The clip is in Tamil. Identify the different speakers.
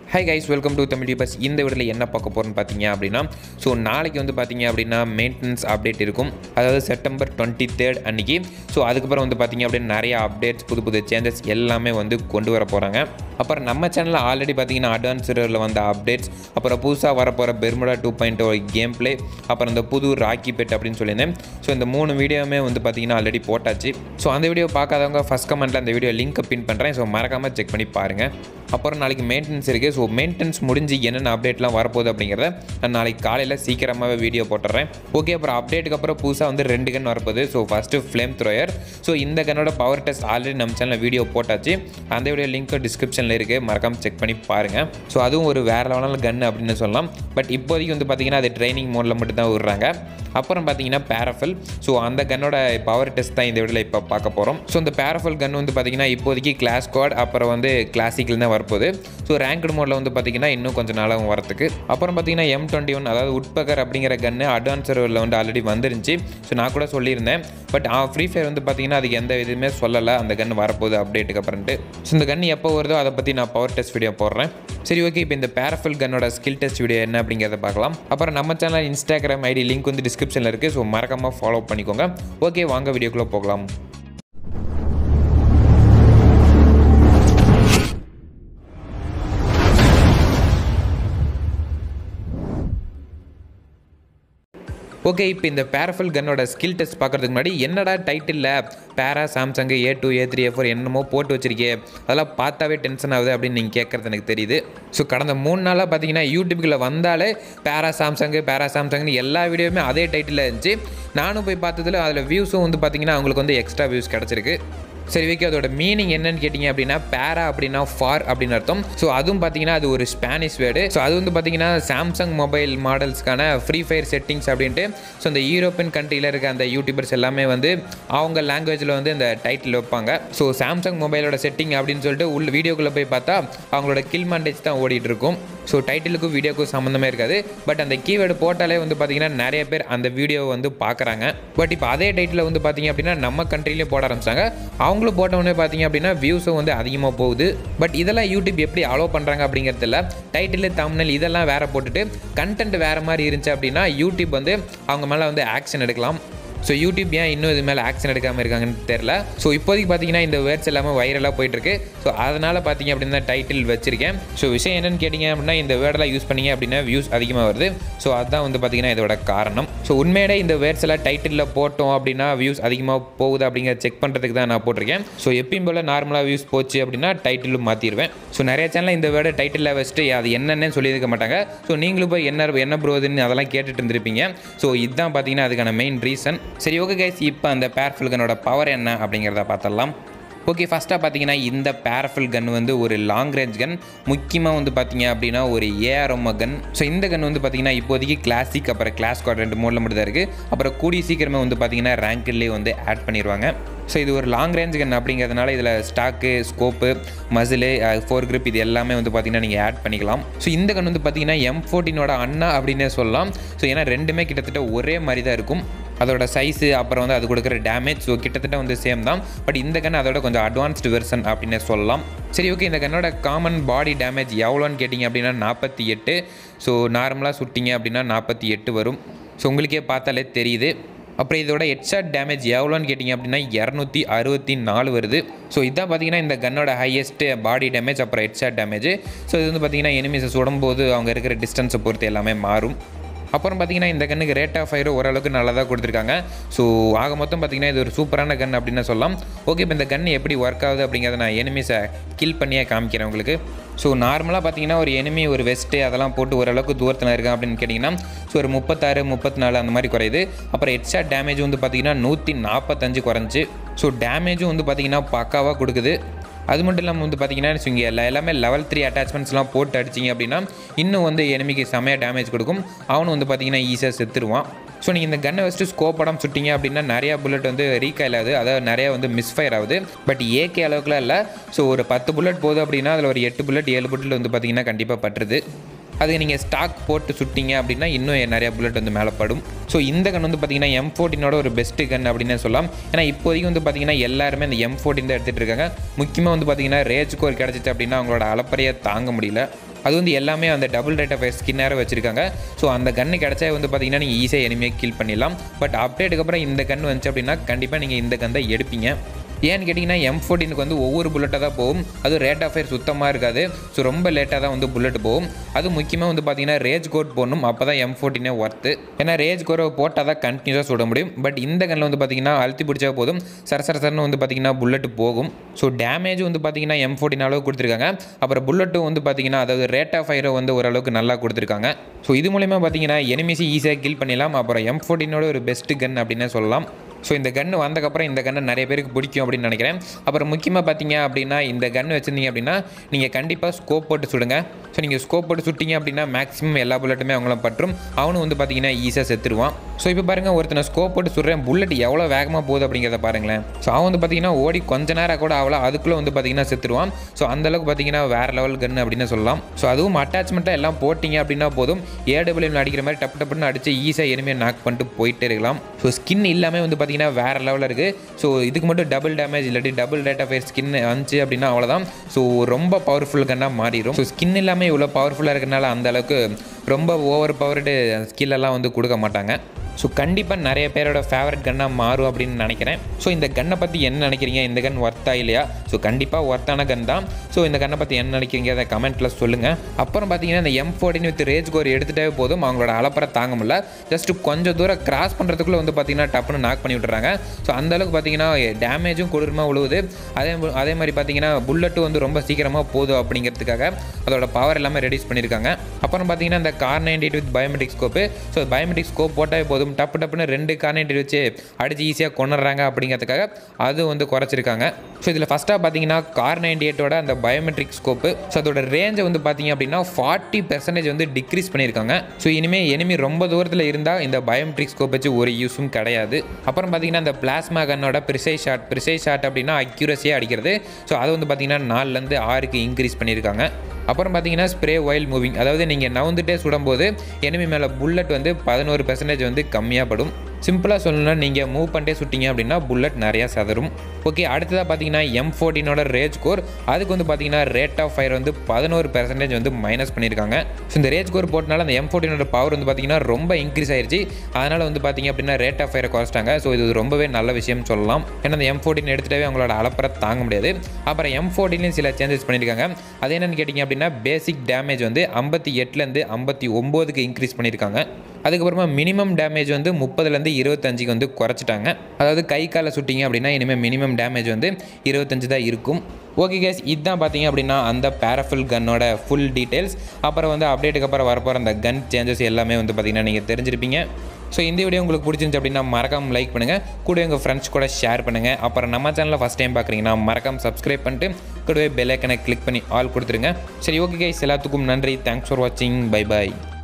Speaker 1: high guys welcome to Tamil bus இந்த வீடியோவில் என்ன பார்க்க போகிறோன்னு பார்த்தீங்க அப்படின்னா ஸோ நாளைக்கு வந்து பார்த்தீங்க அப்படின்னா மெயின்டெனன்ஸ் அப்டேட் இருக்கும் அதாவது செப்டம்பர் டுவெண்ட்டி தேர்ட் அன்னைக்கு ஸோ அதுக்கப்புறம் வந்து பார்த்தீங்க அப்படின்னா நிறைய அப்டேட்ஸ் புது புது சேஞ்சஸ் எல்லாமே வந்து கொண்டு வர போகிறாங்க அப்புறம் நம்ம சேனலில் ஆல்ரெடி பார்த்தீங்கன்னா அட்வான்ஸ் வந்த அப்டேட்ஸ் அப்புறம் புதுசாக வரப்போகிற Bermuda two point game play அப்புறம் இந்த புது ராக்கி பெட் அப்படின்னு சொல்லியிருந்தேன் ஸோ இந்த மூணு வீடியோவுமே வந்து பார்த்தீங்கன்னா ஆல்ரெடி போட்டாச்சு ஸோ அந்த வீடியோ பார்க்காதவங்க ஃபஸ்ட் கமெண்ட்டில் அந்த வீடியோ லிங்க் பின் பண்ணுறேன் ஸோ மறக்காமல் செக் பண்ணி பாருங்கள் அப்புறம் நாளைக்கு மெயின்டெனன்ஸ் இருக்குது ஸோ மெயின்டெனன்ஸ் முடிஞ்சு என்னென்ன அப்டேட்லாம் வரப்போகுது அப்படிங்கிறத நான் நாளைக்கு காலையில் சீக்கிரமாகவே வீடியோ போட்டுறேன் ஓகே அப்புறம் அப்டேட்டுக்கு அப்புறம் புதுசாக வந்து ரெண்டு கன் வரப்போகுது so first flame thrower so இந்த கன்னோட பவர் டெஸ்ட் ஆல்ரெடி நம்ம சேனலில் வீடியோ போட்டாச்சு அந்த வீடியோ லிங்க் டிஸ்கிரிப்ஷனில் இருக்குது மறக்காமல் செக் பண்ணி பாருங்கள் ஸோ அதுவும் ஒரு வேறு லெவலான கன் அப்படின்னு சொல்லலாம் பட் இப்போதைக்கு வந்து பார்த்தீங்கன்னா அது ட்ரைனிங் மோடில் மட்டும் தான் விடுறாங்க அப்புறம் பார்த்தீங்கன்னா பேரஃபல் ஸோ அந்த கன்னோட பவர் டெஸ்ட் தான் இந்த வீடியோவில் இப்போ பார்க்க போகிறோம் ஸோ இந்த பேரஃபல் கன் வந்து பார்த்தீங்கன்னா இப்போதைக்கு கிளாஸ் கார்டு அப்புறம் வந்து கிளாசிக்கில் தான் வரப்போகுது ஸோ ரேங்க்டு மோடில் வந்து பார்த்தீங்கன்னா இன்னும் கொஞ்சம் நாளாகும் வரத்துக்கு அப்புறம் பார்த்தீங்கன்னா எம் டுவெண்ட்டி ஒன் அதாவது உட்பகர் அப்படிங்கிற கன்று அட்வான்ஸ் சர்வரில் வந்து ஆல்ரெடி வந்துருந்துச்சு ஸோ நான் கூட சொல்லியிருந்தேன் பட் ஃப்ரீ ஃபயர் வந்து பார்த்தீங்கன்னா அதுக்கு எந்த இதுவுமே சொல்லலை அந்த கன் வரப்போகுது அப்டேட்டுக்கு அப்புறம்ட்டு ஸோ இந்த கன் எப்போ வருதோ அதை பற்றி நான் பவர் டெஸ்ட் வீடியோ போடுறேன் சரி ஓகே இப்போ இந்த பேரஃபல் கன்னோட ஸ்கில் டெஸ்ட் வீடியோ என்ன அப்படிங்கிறத பார்க்கலாம் அப்புறம் நம்ம சேனல் இன்ஸ்டாகிராம் ஐடி லிங்க் வந்து டிஸ்கிரிப்ஷனில் இருக்குது ஸோ மறக்காமல் ஃபாலோ பண்ணிக்கோங்க ஓகே வாங்க வீடியோக்குள்ளே போகலாம் ஓகே இப்போ இந்த பேரஃபல் கன்னோட ஸ்கில் டெஸ்ட் பார்க்கறதுக்கு முன்னாடி என்னடா டைட்டிலில் Para Samsung A two A three A four என்னமோ போட்டு வச்சிருக்கே அதெல்லாம் பார்த்தாவே டென்ஷன் ஆகுது அப்படின்னு நீங்கள் கேட்குறது எனக்கு தெரியுது ஸோ கடந்த மூணு நாளாக பார்த்தீங்கன்னா யூடியூப்பில் வந்தாலே பேரா சாம்சங் பேரா சாம்சங்னு எல்லா வீடியோவுமே அதே டைட்டிலில் இருந்துச்சு நானும் போய் பார்த்ததுல அதில் வியூஸும் வந்து பார்த்தீங்கன்னா அவங்களுக்கு வந்து எக்ஸ்ட்ரா வியூஸ் கிடச்சிருக்கு சரி ஓகே அதோட மீனிங் என்னன்னு கேட்டிங்க அப்படின்னா பேரா அப்படின்னா ஃபார் அப்படின்னு அர்த்தம் ஸோ அதுவும் பார்த்தீங்கன்னா அது ஒரு ஸ்பானிஷ் வேர்டு ஸோ அது வந்து பார்த்தீங்கன்னா சாம்சங் மொபைல் மாடல்ஸ்க்கான ஃப்ரீ ஃபயர் செட்டிங்ஸ் அப்படின்ட்டு ஸோ இந்த யூரோப்பியன் கண்ட்ரியில் இருக்க அந்த யூடியூபர்ஸ் எல்லாமே வந்து அவங்க லாங்குவேஜில் வந்து இந்த டைட்டில் வைப்பாங்க ஸோ சாம்சங் மொபைலோட செட்டிங் அப்படின்னு சொல்லிட்டு உள்ள வீடியோக்குள்ளே போய் பார்த்தா அவங்களோட கில் மாண்டேஜ் தான் ஓடிட்டு இருக்கும் ஸோ டைட்டிலுக்கும் வீடியோக்கும் சம்மந்தமே இருக்காது பட் அந்த கீவேர்டு போட்டாலே வந்து பார்த்தீங்கன்னா நிறைய பேர் அந்த வீடியோவை வந்து பார்க்குறாங்க பட் இப்போ அதே டைட்டில் வந்து பார்த்தீங்க அப்படின்னா நம்ம கண்ட்ரிலேயே போட ஆரம்பிச்சாங்க அவங்களும் போட்டவொடனே பார்த்தீங்க அப்படின்னா வியூஸும் வந்து அதிகமாக போகுது பட் இதெல்லாம் யூடியூப் எப்படி அலோவ் பண்ணுறாங்க அப்படிங்கிறதுல டைட்டில் தம்னல் இதெல்லாம் வேறு போட்டுட்டு கண்டென்ட் வேறு மாதிரி இருந்துச்சு அப்படின்னா யூடியூப் வந்து அவங்க மேலே வந்து ஆக்ஷன் எடுக்கலாம் ஸோ யூடியூப் ஏன் இன்னும் இது மேலே ஆக்ஷன் எடுக்காமல் இருக்காங்கன்னு தெரில ஸோ இப்போதைக்கு பார்த்தீங்கன்னா இந்த வேர்ட்ஸ் எல்லாமே வைரலாக போயிட்டுருக்கு ஸோ அதனால் பார்த்தீங்க அப்படின்னா டைட்டில் வச்சிருக்கேன் ஸோ விஷயம் என்னன்னு கேட்டிங்க அப்படின்னா இந்த வேர்டெல்லாம் யூஸ் பண்ணீங்க அப்படின்னா வியூஸ் அதிகமாக வருது ஸோ அதுதான் வந்து பார்த்தீங்கன்னா இதோட காரணம் ஸோ உண்மையிலே இந்த வேர்ட்ஸ் எல்லாம் டைட்டிலில் போட்டோம் அப்படின்னா வியூஸ் அதிகமாக போகுது அப்படிங்கிறத செக் பண்ணுறதுக்கு தான் நான் போட்டிருக்கேன் ஸோ எப்பயும் போல் நார்மலாக வியூஸ் போச்சு அப்படின்னா டைட்டிலும் மாற்றிடுவேன் ஸோ நிறைய சேனலில் இந்த வேர்டை டைட்டிலில் வச்சுட்டு அது என்னென்னு சொல்லியிருக்க மாட்டாங்க ஸோ நீங்களும் போய் என்ன என்ன ப்ரோதுன்னு அதெல்லாம் கேட்டுட்டு இருந்திருப்பீங்க ஸோ இதுதான் பார்த்தீங்கன்னா அதுக்கான மெயின் ரீசன் சரி ஓகே கைஸ் இப்போ அந்த பேர்ஃபுல்கனோட பவர் என்ன அப்படிங்கிறத பார்த்துடலாம் ஓகே ஃபஸ்ட்டாக பார்த்தீங்கன்னா இந்த பேரஃபில் கன் வந்து ஒரு லாங் ரேஞ்ச் கன் முக்கியமாக வந்து பார்த்தீங்க அப்படின்னா ஒரு ஏஆர்எம் கன் ஸோ இந்த கன் வந்து பார்த்தீங்கன்னா இப்போதைக்கு கிளாசிக் அப்புறம் கிளாஸ் கார்டு ரெண்டு மோடில் மட்டும் தான் இருக்குது அப்புறம் கூடிய சீக்கிரமே வந்து பார்த்தீங்கன்னா ரேங்க்லேயே வந்து ஆட் பண்ணிடுவாங்க ஸோ இது ஒரு லாங் ரேஞ்ச் கன் அப்படிங்கிறதுனால இதில் stock scope muzzle foregrip இது எல்லாமே வந்து பார்த்தீங்கன்னா நீங்கள் ஆட் பண்ணிக்கலாம் ஸோ இந்த கன் வந்து பார்த்தீங்கன்னா எம் ஃபோர்டீனோட அண்ணா அப்படின்னே சொல்லலாம் ஸோ ஏன்னா ரெண்டுமே கிட்டத்தட்ட ஒரே மாதிரி தான் இருக்கும் அதோட சைஸு அப்புறம் வந்து அது கொடுக்குற டேமேஜ் ஸோ கிட்டத்தட்ட வந்து சேம் தான் பட் இந்த கன் அதோட கொஞ்சம் அட்வான்ஸ்டு வெர்ஷன் அப்படின்னே சொல்லலாம் சரி ஓகே இந்த கன்னோட காமன் பாடி டேமேஜ் எவ்வளோன்னு கேட்டிங்க அப்படின்னா நாற்பத்தி எட்டு ஸோ நார்மலாக சுட்டிங்க அப்படின்னா நாற்பத்தி எட்டு வரும் ஸோ உங்களுக்கே பார்த்தாலே தெரியுது அப்புறம் இதோட ஹெட்ஷாட் டேமேஜ் எவ்வளோன்னு கேட்டிங்க அப்படின்னா இரநூத்தி அறுபத்தி நாலு வருது ஸோ இதான் பார்த்தீங்கன்னா இந்த கன்னோட ஹையஸ்ட் பாடி டேமேஜ் அப்புறம் ஹெட்ஷாட் டேமேஜ் ஸோ இது வந்து பார்த்தீங்கன்னா எனிமீஸை சுடும்போது அவங்க இருக்கிற டிஸ்டன்ஸை பொறுத்து எல்லாமே மாறும் அப்புறம் பார்த்தீங்கன்னா இந்த கண்ணுக்கு ரேட் ஆஃப் ஃபயர் ஓரளவுக்கு நல்லா தான் கொடுத்துருக்காங்க ஸோ ஆக மொத்தம் பார்த்தீங்கன்னா இது ஒரு சூப்பரான கன் அப்படின்னு சொல்லலாம் ஓகே இப்போ இந்த கன் எப்படி ஒர்க் ஆகுது அப்படிங்கிறத நான் எனிமீஸை கில் பண்ணியே காமிக்கிறேன் உங்களுக்கு ஸோ நார்மலாக பார்த்தீங்கன்னா ஒரு எனிமி ஒரு வெஸ்ட்டு அதெல்லாம் போட்டு ஓரளவுக்கு தூரத்தில் இருக்கான் அப்படின்னு கேட்டிங்கன்னா ஸோ ஒரு முப்பத்தாறு முப்பத்தி நாலு அந்த மாதிரி குறையுது அப்புறம் ஹெட்ஷாட் டேமேஜ் வந்து பார்த்தீங்கன்னா நூற்றி நாற்பத்தஞ்சு குறைஞ்சி ஸோ டேமேஜும் வந்து பார்த்தீங்கன்னா பக்காவாக கொடுக்குது அது மட்டும் இல்லாமல் வந்து பார்த்தீங்கன்னா இங்கே எல்லா எல்லாமே லெவல் த்ரீ அட்டாச்மெண்ட்ஸ்லாம் போட்டு அடிச்சிங்க அப்படின்னா இன்னும் வந்து எனிமிக்கு செமையாக டேமேஜ் கொடுக்கும் அவனும் வந்து பார்த்தீங்கன்னா ஈஸியாக செத்துருவான் ஸோ நீங்கள் இந்த கன்னை வச்சுட்டு ஸ்கோப் படம் சுட்டிங்க அப்படின்னா நிறையா புல்லட் வந்து ரீகாயில் ஆகுது அதாவது நிறையா வந்து மிஸ்ஃபயர் ஆகுது பட் ஏகே அளவுக்குலாம் இல்லை ஸோ ஒரு பத்து புல்லட் போகுது அப்படின்னா அதில் ஒரு எட்டு புல்லட் ஏழு புல்லட் வந்து பார்த்தீங்கன்னா கண்டிப்பாக பட்டுருது அது நீங்கள் ஸ்டாக் போட்டு சுட்டிங்க அப்படின்னா இன்னும் நிறையா புல்லட் வந்து மேலே படும் ஸோ இந்த கன் வந்து பார்த்தீங்கன்னா எம் ஃபோர்டீனோட ஒரு பெஸ்ட்டு கன் அப்படின்னு சொல்லலாம் ஏன்னா இப்போதைக்கு வந்து பார்த்தீங்கன்னா எல்லாருமே இந்த எம் ஃபோர்டீன் தான் எடுத்துகிட்டு இருக்காங்க முக்கியமாக வந்து பார்த்தீங்கன்னா ரேஜ் கோர் கிடச்சிச்சு அப்படின்னா அவங்களோட அளப்பறையை தாங்க முடியல அது வந்து எல்லாமே அந்த டபுள் ரேட் ஆஃப் ஸ்கின்னார வச்சிருக்காங்க ஸோ அந்த கன்று கிடச்சா வந்து பார்த்தீங்கன்னா நீங்கள் ஈஸியாக எனிமையாக கில் பண்ணிடலாம் பட் அப்டேட்டுக்கு அப்புறம் இந்த கன் வந்துச்சு அப்படின்னா கண்டிப்பாக நீங்கள் இந்த கன் தான் எடுப்பீங்க ஏன்னு கேட்டிங்கன்னா எம் ஃபோர்டீனுக்கு வந்து ஒவ்வொரு புல்லட்டாக தான் போகும் அது ரேட் ஆஃப் ஃபயர் சுத்தமாக இருக்காது ஸோ ரொம்ப லேட்டாக தான் வந்து புல்லட் போகும் அது முக்கியமாக வந்து பார்த்தீங்கன்னா ரேஜ் கோட் போடணும் அப்போ தான் எம் ஃபோர்டீனே ஒர்த்து ஏன்னா ரேஜ் கோரை போட்டால் தான் கண்டினியூஸாக சுட முடியும் பட் இந்த கண்ணில் வந்து பார்த்தீங்கன்னா அழுத்தி பிடிச்சா போதும் சர சர சரன்னு வந்து பார்த்தீங்கன்னா புல்லட் போகும் ஸோ டேமேஜ் வந்து பார்த்தீங்கன்னா எம் ஃபோர்டீன் அளவு கொடுத்துருக்காங்க அப்புறம் புல்லட்டும் வந்து பார்த்தீங்கன்னா அதாவது ரேட் ஆஃப் ஃபயரை வந்து ஓரளவுக்கு நல்லா கொடுத்துருக்காங்க ஸோ இது மூலயமா பார்த்தீங்கன்னா எனிமிஸை ஈஸியாக கில் பண்ணிடலாம் அப்புறம் எம் ஃபோர்டீனோட ஒரு பெஸ்ட் கன் அப்படின்னே சொல்லலாம் ஸோ இந்த கன்று வந்தக்கப்புறம் இந்த கன்று நிறைய பேருக்கு பிடிக்கும் அப்படின்னு நினைக்கிறேன் அப்புறம் முக்கியமாக பார்த்தீங்க அப்படின்னா இந்த கன்று வச்சுருந்தீங்க அப்படின்னா நீங்கள் கண்டிப்பாக ஸ்கோப் போட்டு சுடுங்க ஸோ நீங்கள் ஸ்கோப் போட்டு சுட்டிங்க அப்படின்னா மேக்ஸிமம் எல்லா புல்லட்டுமே அவங்களும் பற்றும் அவனும் வந்து பார்த்தீங்கன்னா ஈஸியாக செத்துருவான் ஸோ இப்போ பாருங்கள் ஒருத்தனை ஸ்கோப் போட்டு சுடுறேன் புல்லட் எவ்வளோ வேகமாக போகுது அப்படிங்கிறத பாருங்களேன் ஸோ அவன் வந்து பார்த்தீங்கன்னா ஓடி கொஞ்ச நேரம் கூட அவ்வளோ அதுக்குள்ளே வந்து பார்த்தீங்கன்னா செத்துருவான் ஸோ அந்தளவுக்கு பார்த்தீங்கன்னா வேறு லெவல் கன்று அப்படின்னு சொல்லலாம் ஸோ அதுவும் அட்டாச்மெண்ட்டாக எல்லாம் போட்டிங்க அப்படின்னா போதும் ஏடபிள்யூஎம் அடிக்கிற மாதிரி டப்பு டப்புன்னு அடித்து ஈஸியாக எனிமையை நாக் பண்ணிட்டு போயிட்டே இருக்கலாம் ஸோ ஸ்கின் இல்லாமல் வந்து பார்த்தீங்கன்னா வேறு லெவலில் இருக்குது ஸோ இதுக்கு மட்டும் டபுள் டேமேஜ் இல்லாட்டி டபுள் ரேட் ஆஃப் ஸ்கின் வந்துச்சு அப்படின்னா அவ்வளோதான் ஸோ ரொம்ப பவர்ஃபுல் கன்னாக மாறிடும் ஸோ ஸ்கின் இல்லாமல் இவ்வளோ பவர்ஃபுல்லாக இருக்கிறனால அந்த அளவுக்கு ரொம்ப ஓவர் பவர்டு ஸ்கில்லெல்லாம் வந்து கொடுக்க மாட்டாங்க ஸோ கண்டிப்பாக நிறைய பேரோட ஃபேவரட் கன்னாக மாறும் அப்படின்னு நினைக்கிறேன் ஸோ இந்த கன்னை பற்றி என்ன நினைக்கிறீங்க இந்த கன் ஒர்த்தா இல்லையா ஸோ கண்டிப்பாக ஒர்த்தான கன் தான் ஸோ இந்த கன்னை பற்றி என்ன நினைக்கிறீங்க அதை கமெண்ட்டில் சொல்லுங்கள் அப்புறம் பார்த்தீங்கன்னா இந்த M fourteen with rage core எடுத்துகிட்டே போதும் அவங்களோட அலப்பறை தாங்க முடியல ஜஸ்ட் கொஞ்சம் தூரம் கிராஸ் பண்ணுறதுக்குள்ளே வந்து பார்த்தீங்கன்னா டப்புன்னு நாக் பண்ணி விட்டுறாங்க ஸோ அந்தளவுக்கு பார்த்தீங்கன்னா டேமேஜும் கொடூரமாக விழுவுது அதே அதே மாதிரி பார்த்தீங்கன்னா புல்லட்டும் வந்து ரொம்ப சீக்கிரமாக போதும் அப்படிங்கிறதுக்காக அதோட பவர் எல்லாமே ரெடியூஸ் பண்ணியிருக்காங்க அப்புறம் பார்த்தீங்கன்னா இந்த Kar ninety with biometric scope so biometric scope போட்டாவே போதும் டப்பு டப்புன்னு ரெண்டு கார் நைன்டி வச்சு அடித்து ஈஸியாக கொண்டுறாங்க அப்படிங்கிறதுக்காக அது வந்து குறைச்சிருக்காங்க ஸோ இதில் ஃபஸ்ட்டாக பார்த்தீங்கன்னா கார் நைன்டி எயிட்டோட அந்த பயோமெட்ரிக் ஸ்கோப்பு ஸோ அதோட ரேஞ்சை வந்து பார்த்தீங்க அப்படின்னா ஃபார்ட்டி பெர்சன்டேஜ் வந்து டிக்ரீஸ் பண்ணியிருக்காங்க ஸோ இனிமேல் எனிமி ரொம்ப தூரத்தில் இருந்தால் இந்த பயோமெட்ரிக் ஸ்கோப் வச்சு ஒரு யூஸும் கிடையாது அப்புறம் பார்த்தீங்கன்னா இந்த பிளாஸ்மா கன்னோட ப்ரிசைஸ் ஷாட் ப்ரிசைஸ் ஷாட் அப்படின்னா அக்யூரஸியாக அடிக்கிறது ஸோ அதை வந்து பார்த்தீங்கன்னா நாலுலேருந்து ஆறுக்கு இன்க்ரீஸ் பண்ணியிருக்காங்க அப்புறம் பார்த்தீங்கன்னா ஸ்ப்ரே ஒயில் மூவிங் அதாவது நீங்கள் நவுந்துட்டே சுடும்போது எனிமி மேலே புல்லட் வந்து பதினோரு பெர்சன்டேஜ் வந்து கம்மியாக படும் சிம்பிளாக சொல்லணும்னா நீங்கள் மூவ் பண்ணிட்டே சுட்டிங்க அப்படின்னா புல்லட் நிறையா சதரும் ஓகே அடுத்ததாக பார்த்தீங்கன்னா எம் ஃபோர்டீனோட ரேஜ் கோர் அதுக்கு வந்து பார்த்தீங்கன்னா ரேட் ஆஃப் ஃபயர் வந்து பதினோரு பெர்சன்டேஜ் வந்து மைனஸ் பண்ணியிருக்காங்க ஸோ இந்த ரேஜ் கோர் போட்டனால அந்த எம் ஃபோர்டீனோட பவர் வந்து பார்த்தீங்கன்னா ரொம்ப இன்க்ரீஸ் ஆயிருச்சு அதனால் வந்து பார்த்தீங்க அப்படின்னா ரேட் ஆஃப் ஃபயரை குறைச்சிட்டாங்க ஸோ இது ரொம்பவே நல்ல விஷயம் சொல்லலாம் ஏன்னா அந்த எம் ஃபோர்டீன் எடுத்துகிட்டே அவங்களோட அளப்பறை தாங்க முடியாது அப்புறம் எம் ஃபோர்டீன்லையும் சில சேஞ்சஸ் பண்ணியிருக்காங்க அது என்னென்னு கேட்டிங்க அப்படின்னா பேசிக் டேமேஜ் வந்து ஐம்பத்தி எட்டுலேருந்து ஐம்பத்தி ஒம்போதுக்கு இன்க்ரீஸ் பண்ணியிருக்காங்க அதுக்கப்புறமா மினிமம் டேமேஜ் வந்து முப்பதுலேருந்து இருபத்தஞ்சுக்கு வந்து குறைச்சிட்டாங்க அதாவது கை காலை சுட்டிங்க அப்படின்னா இனிமேல் மினிமம் டேமேஜ் வந்து இருபத்தஞ்சு தான் இருக்கும் ஓகே கேஸ் இதுதான் பார்த்தீங்க அப்படின்னா அந்த பேரஃபுல் கன்னோட ஃபுல் டீட்டெயில்ஸ் அப்புறம் வந்து அப்டேட்டுக்கு அப்புறம் வரப்போகிற அந்த கன் சேஞ்சஸ் எல்லாமே வந்து பார்த்தீங்கன்னா நீங்கள் தெரிஞ்சிருப்பீங்க ஸோ இந்த வீடியோ உங்களுக்கு பிடிச்சிருந்துச்சு அப்படின்னா மறக்காம லைக் பண்ணுங்கள் கூட எங்கள் ஃப்ரெண்ட்ஸ் கூட ஷேர் பண்ணுங்கள் அப்புறம் நம்ம சேனலில் ஃபஸ்ட் டைம் பார்க்குறீங்கன்னா மறக்காம சப்ஸ்கிரைப் பண்ணிட்டு கூடவே பெல் ஐக்கனை கிளிக் பண்ணி ஆல் கொடுத்துருங்க சரி ஓகே கைஸ் எல்லாத்துக்கும் நன்றி தேங்க்ஸ் ஃபார் வாட்சிங் பை பாய்